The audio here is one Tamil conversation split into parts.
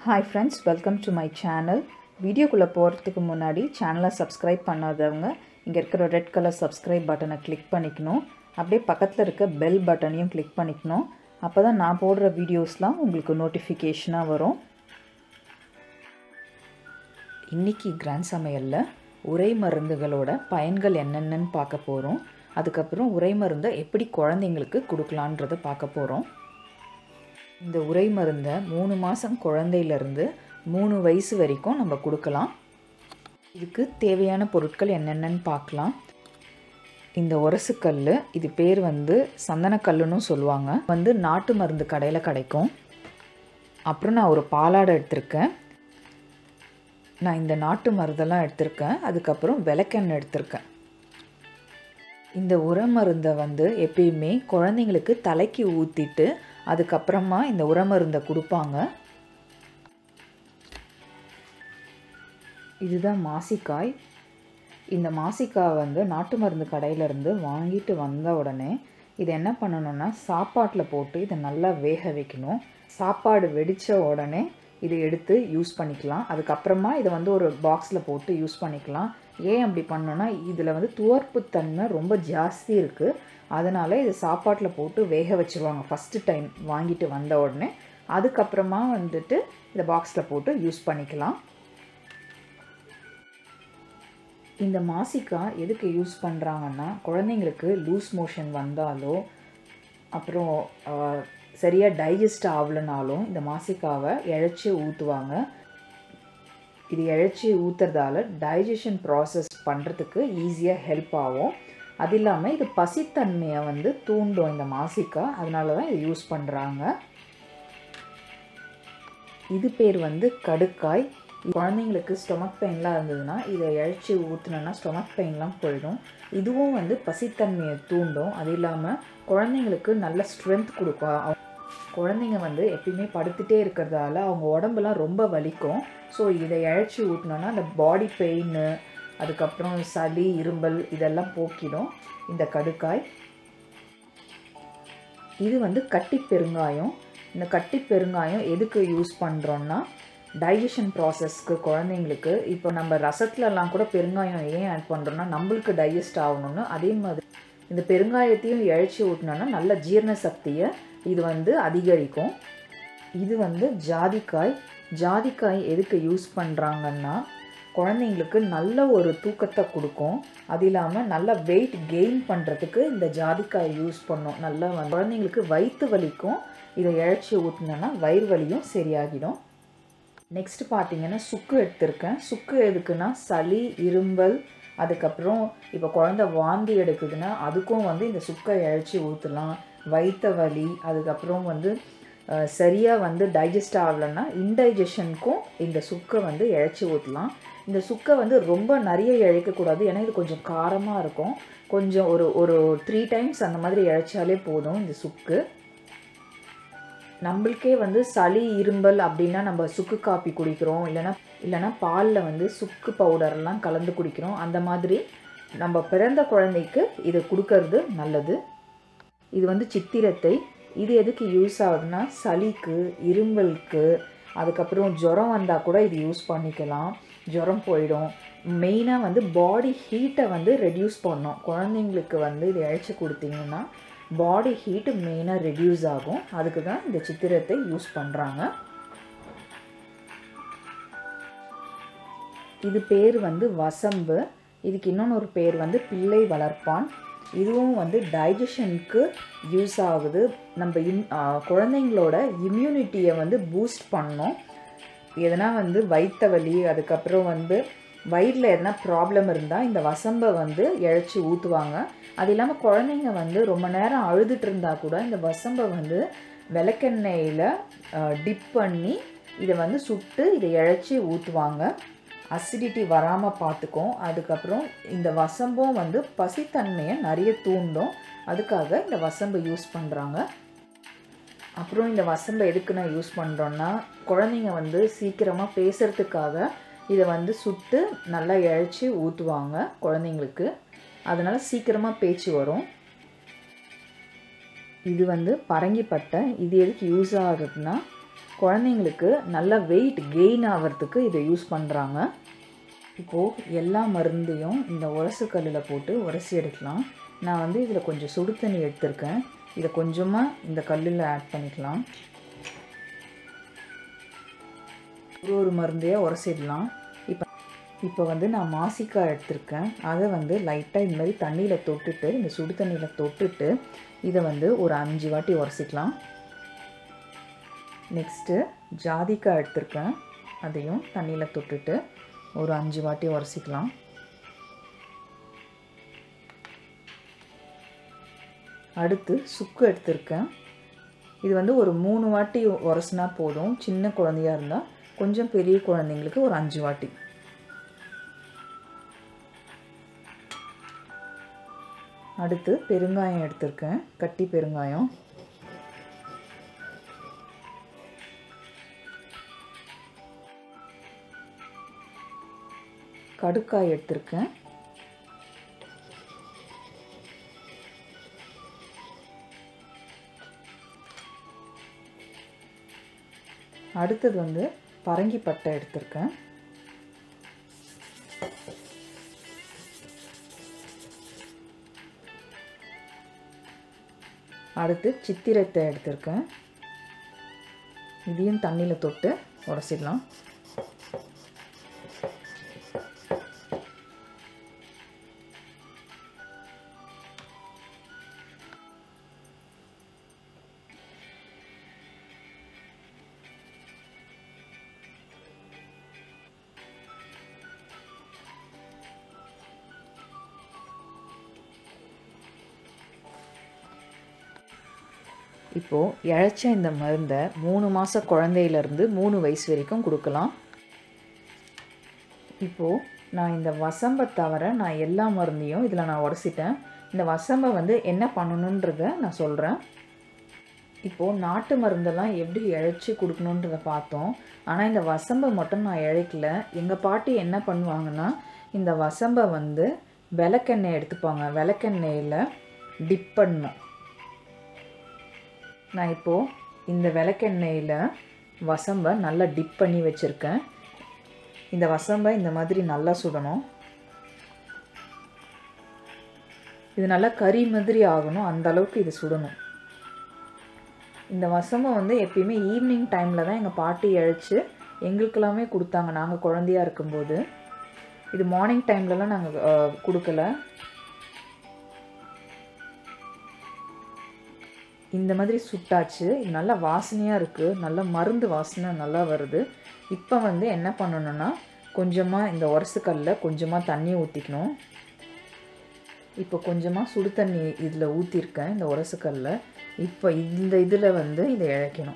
hi friends welcome to my channel வீடியோக்குள்ளே போகிறதுக்கு முன்னாடி சேனலை சப்ஸ்கிரைப் பண்ணாதவங்க இங்கே இருக்கிற ரெட் கலர் சப்ஸ்கிரைப் பட்டனை கிளிக் பண்ணிக்கணும் அப்படியே பக்கத்தில் இருக்க பெல் பட்டனையும் கிளிக் பண்ணிக்கணும் அப்போ தான் நான் போடுற வீடியோஸ்லாம் உங்களுக்கு நோட்டிஃபிகேஷனாக வரும் இன்றைக்கி கிராண்ட் சமையலில் உரை மருந்துகளோட பயன்கள் என்னென்னு பார்க்க போகிறோம் அதுக்கப்புறம் உரை மருந்தை எப்படி குழந்தைங்களுக்கு கொடுக்கலான்றதை பார்க்க போகிறோம் இந்த உரை மருந்தை மூணு மாதம் குழந்தையிலேருந்து மூணு வயசு வரைக்கும் நம்ம கொடுக்கலாம் இதுக்கு தேவையான பொருட்கள் என்னென்னு பார்க்கலாம் இந்த உரசுக்கல் இது பேர் வந்து சந்தனக்கல்லுன்னு சொல்லுவாங்க வந்து நாட்டு மருந்து கடையில் கிடைக்கும் அப்புறம் நான் ஒரு பாலாடை எடுத்திருக்கேன் நான் இந்த நாட்டு மருந்தெல்லாம் எடுத்திருக்கேன் அதுக்கப்புறம் விளக்கெண்ணெய் எடுத்திருக்கேன் இந்த உர மருந்தை வந்து எப்பயுமே குழந்தைங்களுக்கு தலைக்கு ஊற்றிட்டு அதுக்கப்புறமா இந்த உர மருந்தை கொடுப்பாங்க இதுதான் மாசிக்காய் இந்த மாசிக்காய் வந்து நாட்டு மருந்து கடையிலேருந்து வாங்கிட்டு வந்த உடனே இது என்ன பண்ணணும்னா சாப்பாட்டில் போட்டு இதை நல்லா வேக வைக்கணும் சாப்பாடு வெடித்த உடனே இதை எடுத்து யூஸ் பண்ணிக்கலாம் அதுக்கப்புறமா இதை வந்து ஒரு பாக்ஸில் போட்டு யூஸ் பண்ணிக்கலாம் ஏன் அப்படி பண்ணோன்னா இதில் வந்து துவர்ப்புத்தன்மை ரொம்ப ஜாஸ்தி இருக்குது அதனால் இது சாப்பாட்டில் போட்டு வேக வச்சுருவாங்க ஃபஸ்ட்டு டைம் வாங்கிட்டு வந்த உடனே அதுக்கப்புறமா வந்துட்டு இதை பாக்ஸில் போட்டு யூஸ் பண்ணிக்கலாம் இந்த மாசிக்காய் எதுக்கு யூஸ் பண்ணுறாங்கன்னா குழந்தைங்களுக்கு லூஸ் மோஷன் வந்தாலோ அப்புறம் சரியாக டைஜஸ்ட் ஆகலைனாலும் இந்த மாசிக்காவை இழைச்சி ஊற்றுவாங்க இது இழைச்சி ஊற்றுறதால டைஜஷன் ப்ராசஸ் பண்ணுறதுக்கு ஈஸியாக ஹெல்ப் ஆகும் அது இல்லாமல் இது பசித்தன்மையை வந்து தூண்டும் இந்த மாசிக்காய் அதனால தான் இது யூஸ் பண்ணுறாங்க இது பேர் வந்து கடுக்காய் குழந்தைங்களுக்கு ஸ்டொமக் பெயின்லாம் இருந்ததுன்னா இதை இழைச்சி ஊற்றுனோன்னா ஸ்டொமக் பெயின்லாம் போயிடும் இதுவும் வந்து பசித்தன்மையை தூண்டும் அது இல்லாமல் குழந்தைங்களுக்கு நல்ல ஸ்ட்ரென்த் கொடுக்கும் குழந்தைங்க வந்து எப்பயுமே படுத்துகிட்டே இருக்கிறதால அவங்க உடம்புலாம் ரொம்ப வலிக்கும் ஸோ இதை இழைச்சி ஊட்டினோன்னா அந்த பாடி பெயின் அதுக்கப்புறம் சளி இரும்பல் இதெல்லாம் போக்கிடும் இந்த கடுக்காய் இது வந்து கட்டி பெருங்காயம் இந்த கட்டி பெருங்காயம் எதுக்கு யூஸ் பண்ணுறோன்னா டைஜஷன் ப்ராசஸ்க்கு குழந்தைங்களுக்கு இப்போ நம்ம ரசத்துலலாம் கூட பெருங்காயம் ஏன் ஆட் பண்ணுறோன்னா நம்மளுக்கு டைஜஸ்ட் ஆகணும்னு அதே மாதிரி இந்த பெருங்காயத்தையும் இழைச்சி ஊட்டினோன்னா நல்ல ஜீரண சக்தியை இது வந்து அதிகரிக்கும் இது வந்து ஜாதிக்காய் ஜாதிக்காய் எதுக்கு யூஸ் பண்ணுறாங்கன்னா குழந்தைங்களுக்கு நல்ல ஒரு தூக்கத்தை கொடுக்கும் அது இல்லாமல் நல்ல வெயிட் கெயின் பண்ணுறதுக்கு இந்த ஜாதிக்காய் யூஸ் பண்ணோம் நல்லா குழந்தைங்களுக்கு வயிற்று வலிக்கும் இதை இழைச்சி ஊட்டினோன்னா வயிறு வலியும் சரியாகிடும் நெக்ஸ்ட் பார்த்தீங்கன்னா சுக்கு எடுத்திருக்கேன் சுக்கு எதுக்குன்னா சளி இரும்பல் அதுக்கப்புறம் இப்போ குழந்த வாந்தி எடுக்குதுன்னா அதுக்கும் வந்து இந்த சுக்கை இழைச்சி ஊற்றலாம் வயிற்று வலி அதுக்கப்புறம் வந்து சரியாக வந்து டைஜஸ்ட் ஆகலைன்னா இன்டைஜஷனுக்கும் இந்த சுக்கை வந்து இழைச்சி ஊற்றலாம் இந்த சுக்கை வந்து ரொம்ப நிறைய இழைக்கக்கூடாது ஏன்னா இது கொஞ்சம் காரமாக இருக்கும் கொஞ்சம் ஒரு ஒரு த்ரீ டைம்ஸ் அந்த மாதிரி இழைச்சாலே போதும் இந்த சுக்கு நம்மளுக்கே வந்து சளி இரும்பல் அப்படின்னா நம்ம சுக்கு காப்பி குடிக்கிறோம் இல்லைனா இல்லைனா பாலில் வந்து சுக்கு பவுடர்லாம் கலந்து குடிக்கிறோம் அந்த மாதிரி நம்ம பிறந்த குழந்தைக்கு இதை கொடுக்கறது நல்லது இது வந்து சித்திரத்தை இது எதுக்கு யூஸ் ஆகுதுன்னா சளிக்கு இரும்பலுக்கு அதுக்கப்புறம் ஜுரம் வந்தால் கூட இது யூஸ் பண்ணிக்கலாம் ஜுரம் போயிடும் மெயினாக வந்து பாடி ஹீட்டை வந்து ரெடியூஸ் பண்ணும் குழந்தைங்களுக்கு வந்து இது இழைச்சி கொடுத்தீங்கன்னா பாடி ஹீட்டு மெயினாக ரெடியூஸ் ஆகும் அதுக்கு தான் இந்த சித்திரத்தை யூஸ் பண்ணுறாங்க இது பேர் வந்து வசம்பு இதுக்கு இன்னொன்று ஒரு பேர் வந்து பிள்ளை வளர்ப்பான் இதுவும் வந்து டைஜஷனுக்கு யூஸ் ஆகுது நம்ம இம் குழந்தைங்களோட இம்யூனிட்டியை வந்து பூஸ்ட் பண்ணோம் எதனா வந்து வயிற்று வலி அதுக்கப்புறம் வந்து வயிறில் எதனா ப்ராப்ளம் இருந்தால் இந்த வசம்பை வந்து இழைச்சி ஊற்றுவாங்க அது இல்லாமல் குழந்தைங்க வந்து ரொம்ப நேரம் அழுதுட்டு இருந்தால் கூட இந்த வசம்பை வந்து விளக்கெண்ணெயில் டிப் பண்ணி இதை வந்து சுட்டு இதை இழைச்சி ஊற்றுவாங்க அசிடிட்டி வராமல் பார்த்துக்கும் அதுக்கப்புறம் இந்த வசம்பும் வந்து பசித்தன்மையை நிறைய தூண்டும் அதுக்காக இந்த வசம்பு யூஸ் பண்ணுறாங்க அப்புறம் இந்த வசம்பை எதுக்கு நான் யூஸ் பண்ணுறோன்னா குழந்தைங்க வந்து சீக்கிரமாக பேசுகிறதுக்காக இதை வந்து சுட்டு நல்லா இழைச்சி ஊற்றுவாங்க குழந்தைங்களுக்கு அதனால் சீக்கிரமாக பேச்சு வரும் இது வந்து பரங்கிப்பட்டை இது எதுக்கு யூஸ் ஆகுதுன்னா குழந்தைங்களுக்கு நல்ல வெயிட் கெயின் ஆகிறதுக்கு இதை யூஸ் பண்ணுறாங்க இப்போது எல்லா மருந்தையும் இந்த உரசு கல்லில் போட்டு உரசி எடுக்கலாம் நான் வந்து இதில் கொஞ்சம் சுடு தண்ணி எடுத்திருக்கேன் இதை கொஞ்சமாக இந்த கல்லில் ஆட் பண்ணிக்கலாம் ஒரு ஒரு மருந்தையாக உரசிடலாம் இப்போ இப்போ வந்து நான் மாசிக்காய் எடுத்திருக்கேன் அதை வந்து லைட்டாக இந்த மாதிரி தண்ணியில் தொட்டுட்டு இந்த சுடு தண்ணியில் தொட்டுட்டு இதை வந்து ஒரு அஞ்சு வாட்டி உரசிக்கலாம் நெக்ஸ்ட்டு ஜாதிக்காய் எடுத்திருக்கேன் அதையும் தண்ணியில் தொட்டுட்டு ஒரு அஞ்சு வாட்டி உரசிக்கலாம் அடுத்து சுக்கு எடுத்திருக்கேன் இது வந்து ஒரு மூணு வாட்டி உரசினா போதும் சின்ன குழந்தையாக இருந்தால் கொஞ்சம் பெரிய குழந்தைங்களுக்கு ஒரு அஞ்சு வாட்டி அடுத்து பெருங்காயம் எடுத்திருக்கேன் கட்டி பெருங்காயம் கடுக்காய் எடுத்திருக்கேன் அடுத்தது வந்து பரங்கி பட்டை எடுத்திருக்கேன் அடுத்து சித்திரத்தை எடுத்திருக்கேன் இதையும் தண்ணியில் தொட்டு உடச்சிடலாம் இப்போது இழைச்ச இந்த மருந்தை மூணு மாத குழந்தையிலேருந்து மூணு வயசு வரைக்கும் கொடுக்கலாம் இப்போது நான் இந்த வசம்பை தவிர நான் எல்லா மருந்தையும் இதில் நான் உடச்சிட்டேன் இந்த வசம்பை வந்து என்ன பண்ணணுன்றத நான் சொல்கிறேன் இப்போது நாட்டு மருந்தெல்லாம் எப்படி இழைச்சி கொடுக்கணுன்றத பார்த்தோம் ஆனால் இந்த வசம்பை மட்டும் நான் இழைக்கல எங்கள் பாட்டி என்ன பண்ணுவாங்கன்னா இந்த வசம்பை வந்து விளக்கெண்ணெய் எடுத்துப்பாங்க விளக்கெண்ணெயில் டிப் பண்ணணும் நான் இப்போது இந்த விளக்கெண்ணெயில் வசம்பை நல்லா டிப் பண்ணி வச்சுருக்கேன் இந்த வசம்பை இந்த மாதிரி நல்லா சுடணும் இது நல்லா கறி மாதிரி ஆகணும் அந்த அளவுக்கு இது சுடணும் இந்த வசம்பை வந்து எப்பயுமே ஈவினிங் டைமில் தான் எங்கள் பாட்டி அழைச்சி எங்களுக்கெல்லாமே கொடுத்தாங்க நாங்கள் குழந்தையாக இருக்கும்போது இது மார்னிங் டைம்லலாம் நாங்கள் கொடுக்கல இந்த மாதிரி சுட்டாச்சு இது நல்லா வாசனையாக இருக்குது நல்ல மருந்து வாசனை நல்லா வருது இப்போ வந்து என்ன பண்ணணும்னா கொஞ்சமாக இந்த உரசுக்கல்ல கொஞ்சமாக தண்ணி ஊற்றிக்கணும் இப்போ கொஞ்சமாக சுடு தண்ணி இதில் ஊற்றிருக்கேன் இந்த உரசுக்கல்ல இப்போ இந்த இதில் வந்து இதை இழைக்கணும்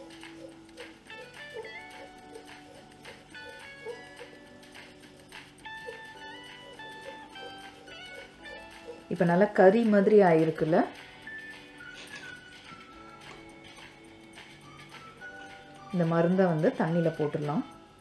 இப்போ நல்லா கறி மாதிரி ஆயிருக்குல்ல இந்த மருந்தை வந்து தண்ணியில் போட்டுடலாம்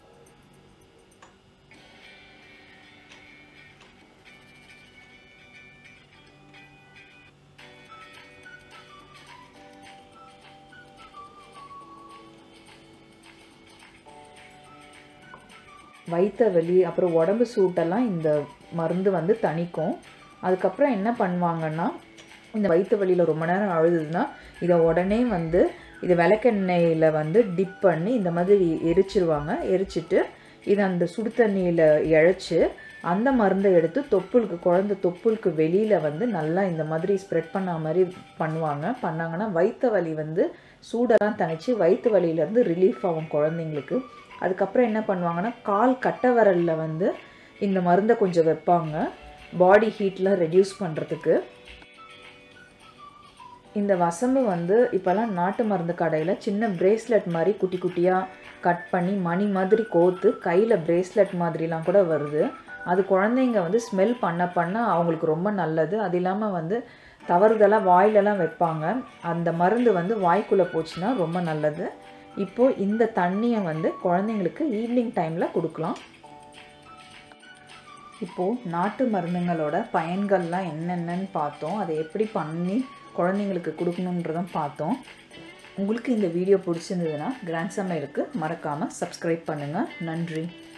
வயிற்ற வலி அப்புறம் உடம்பு சூட்டெல்லாம் இந்த மருந்து வந்து தணிக்கும் அதுக்கப்புறம் என்ன பண்ணுவாங்கன்னா இந்த வயிற்று வலியில் ரொம்ப நேரம் அழுதுதுன்னா இதை உடனே வந்து இதை விளக்கெண்ணெயில் வந்து டிப் பண்ணி இந்த மாதிரி எரிச்சிருவாங்க எரிச்சிட்டு இதை அந்த சுடு தண்ணியில் இழைச்சி அந்த மருந்தை எடுத்து தொப்புளுக்கு குழந்த தொப்புளுக்கு வெளியில் வந்து நல்லா இந்த மாதிரி ஸ்ப்ரெட் பண்ண மாதிரி பண்ணுவாங்க பண்ணாங்கன்னா வயிற்று வலி வந்து சூடெல்லாம் தணிச்சு வயிற்று வலியிலேருந்து ரிலீஃப் ஆகும் குழந்தைங்களுக்கு அதுக்கப்புறம் என்ன பண்ணுவாங்கன்னா கால் கட்டை விரலில் வந்து இந்த மருந்தை கொஞ்சம் வைப்பாங்க பாடி ஹீட்லாம் ரெடியூஸ் பண்ணுறதுக்கு இந்த வசம்பு வந்து இப்போல்லாம் நாட்டு மருந்து கடையில் சின்ன பிரேஸ்லெட் மாதிரி குட்டி குட்டியாக கட் பண்ணி மணி மாதிரி கோர்த்து கையில் பிரேஸ்லெட் மாதிரிலாம் கூட வருது அது குழந்தைங்க வந்து ஸ்மெல் பண்ண பண்ண அவங்களுக்கு ரொம்ப நல்லது அது இல்லாமல் வந்து தவறுதலாக வாயிலெல்லாம் வைப்பாங்க அந்த மருந்து வந்து வாய்க்குள்ளே போச்சுன்னா ரொம்ப நல்லது இப்போது இந்த தண்ணியை வந்து குழந்தைங்களுக்கு ஈவினிங் டைமில் கொடுக்கலாம் இப்போது நாட்டு மருந்துங்களோட பயன்கள்லாம் என்னென்னன்னு பார்த்தோம் அதை எப்படி பண்ணி குழந்தைங்களுக்கு கொடுக்கணுன்றதும் பார்த்தோம் உங்களுக்கு இந்த வீடியோ பிடிச்சிருந்ததுன்னா கிராண்ட் சமையலுக்கு மறக்காமல் சப்ஸ்கிரைப் பண்ணுங்கள் நன்றி